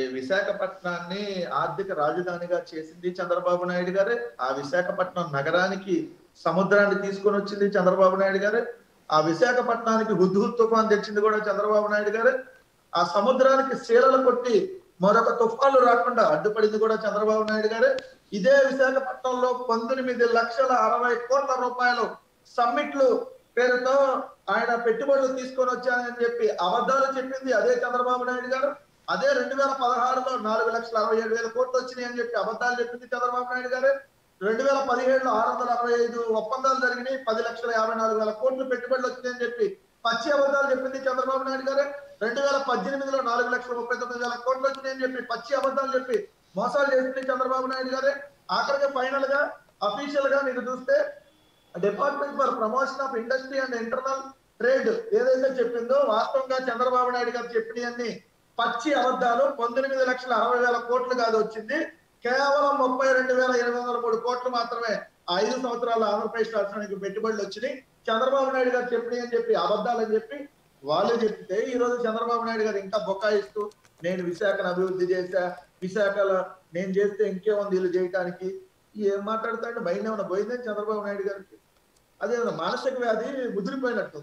విశాఖపట్నాన్ని ఆర్థిక రాజధానిగా చేసింది చంద్రబాబు నాయుడు గారే ఆ విశాఖపట్నం నగరానికి సముద్రాన్ని తీసుకొని వచ్చింది చంద్రబాబు నాయుడు గారే ఆ విశాఖపట్నానికి హుద్హుద్ తుఫాన్ తెచ్చింది కూడా చంద్రబాబు నాయుడు గారే ఆ సముద్రానికి శీలలు కొట్టి మరొక తుఫాన్లు రాకుండా అడ్డుపడింది కూడా చంద్రబాబు నాయుడు గారే ఇదే విశాఖపట్నంలో పంతొమ్మిది లక్షల అరవై కోట్ల రూపాయలు సమ్మిట్లు పేరుతో ఆయన పెట్టుబడులు తీసుకొని వచ్చానని చెప్పి అబద్ధాలు చెప్పింది అదే చంద్రబాబు నాయుడు గారు అదే రెండు వేల పదహారులో నాలుగు లక్షల అరవై ఏడు వేల కోట్లు వచ్చినాయి అని చెప్పి అబద్ధాలు చెప్పింది చంద్రబాబు నాయుడు గారు రెండు వేల పదిహేడులో ఆరు వందల అరవై ఐదు ఒప్పందాలు జరిగినాయి పది లక్షల యాభై నాలుగు వేల కోట్లు పెట్టుబడులు వచ్చినాయని చెప్పి పచ్చి అబద్ధాలు చెప్పింది చంద్రబాబు నాయుడు గారు రెండు వేల పద్దెనిమిదిలో నాలుగు లక్షల ముప్పై తొమ్మిది వేల కోట్లు వచ్చినాయని చెప్పి పచ్చి అబద్ధాలు చెప్పి మోసాలు చేసింది చంద్రబాబు నాయుడు గారే ఆఖరికి ఫైనల్ గా అఫీషియల్ గా మీరు చూస్తే department for promotion of industry and internal trade ఏదైతే చెప్పిందో వాస్తవంగా చంద్రబాబు నాయుడు గారు చెప్పినవన్నీ పచ్చి అబద్ధాలు పంతొమ్మిది లక్షల అరవై వేల కోట్లు కాదు వచ్చింది కేవలం ముప్పై రెండు వేల ఎనిమిది వందల మూడు కోట్లు మాత్రమే ఆ ఐదు సంవత్సరాల ఆంధ్రప్రదేశ్ రాష్ట్రానికి పెట్టుబడులు వచ్చినాయి చంద్రబాబు నాయుడు గారు చెప్పినాయి అని చెప్పి అబద్ధాలు అని చెప్పి వాళ్ళు చెప్తే ఈ రోజు చంద్రబాబు నాయుడు గారు ఇంకా బొకాయిస్తూ నేను విశాఖను అభివృద్ధి చేశా విశాఖలో నేను చేస్తే ఇంకేముంది వీళ్ళు చేయటానికి ఏం మాట్లాడతాడు భయం ఏమైనా పోయిందని చంద్రబాబు నాయుడు గారికి అదే మానసిక వ్యాధి ముదిరిపోయినట్టు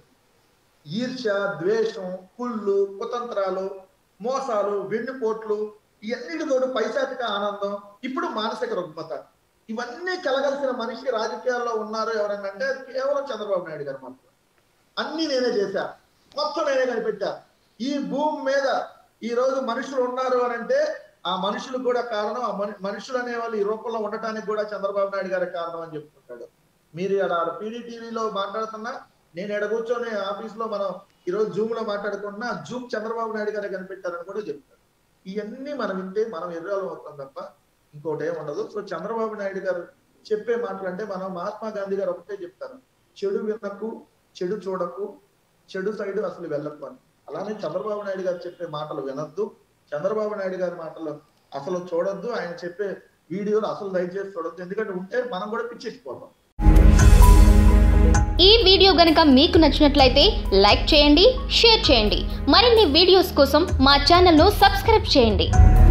ఈర్ష్య ద్వేషం కుళ్ళు కుతంత్రాలు మోసాలు వెన్నుపోట్లు ఇవన్నిటి తోడు పైశాచిక ఆనందం ఇప్పుడు మానసిక రుగ్మత ఇవన్నీ కలగలిసిన మనిషి రాజకీయాల్లో ఉన్నారు ఎవరన్నా అంటే అది కేవలం చంద్రబాబు నాయుడు గారు మాత్రం అన్ని నేనే చేశా మొత్తం నేనే కనిపెట్టా ఈ భూమి మీద ఈ రోజు మనుషులు ఉన్నారు అని అంటే ఆ మనుషులు కూడా కారణం ఆ మను- మనుషులు అనే వాళ్ళు ఈ రూపంలో ఉండటానికి కూడా చంద్రబాబు నాయుడు గారి కారణం అని చెప్పుకుంటాడు మీరు ఇక్కడ పీడీటీవీలో మాట్లాడుతున్నా నేను ఎడ కూర్చొని ఆఫీస్ లో మనం ఈ రోజు జూమ్ లో మాట్లాడుకున్నా జూమ్ చంద్రబాబు నాయుడు గారే కనిపెట్టారని కూడా చెప్తారు ఇవన్నీ మనం వింటే మనం ఎర్రాలు అవుతాం తప్ప ఇంకోటి ఏం ఉండదు సో చంద్రబాబు నాయుడు గారు చెప్పే మాటలు అంటే మనం మహాత్మా గాంధీ గారు ఒకటే చెప్తారు చెడు వినకు చెడు చూడకు చెడు సైడ్ అసలు వెళ్ళకు అని అలానే చంద్రబాబు నాయుడు గారు చెప్పే మాటలు వినొద్దు చంద్రబాబు నాయుడు గారి మాటలు అసలు చూడొద్దు ఆయన చెప్పే వీడియోలు అసలు దయచేసి చూడొద్దు ఎందుకంటే ఉంటే మనం కూడా పిచ్చెక్కిపోతాం ఈ వీడియో గనుక మీకు నచ్చినట్లయితే లైక్ చేయండి షేర్ చేయండి మరిన్ని వీడియోస్ కోసం మా ఛానల్ను సబ్స్క్రైబ్ చేయండి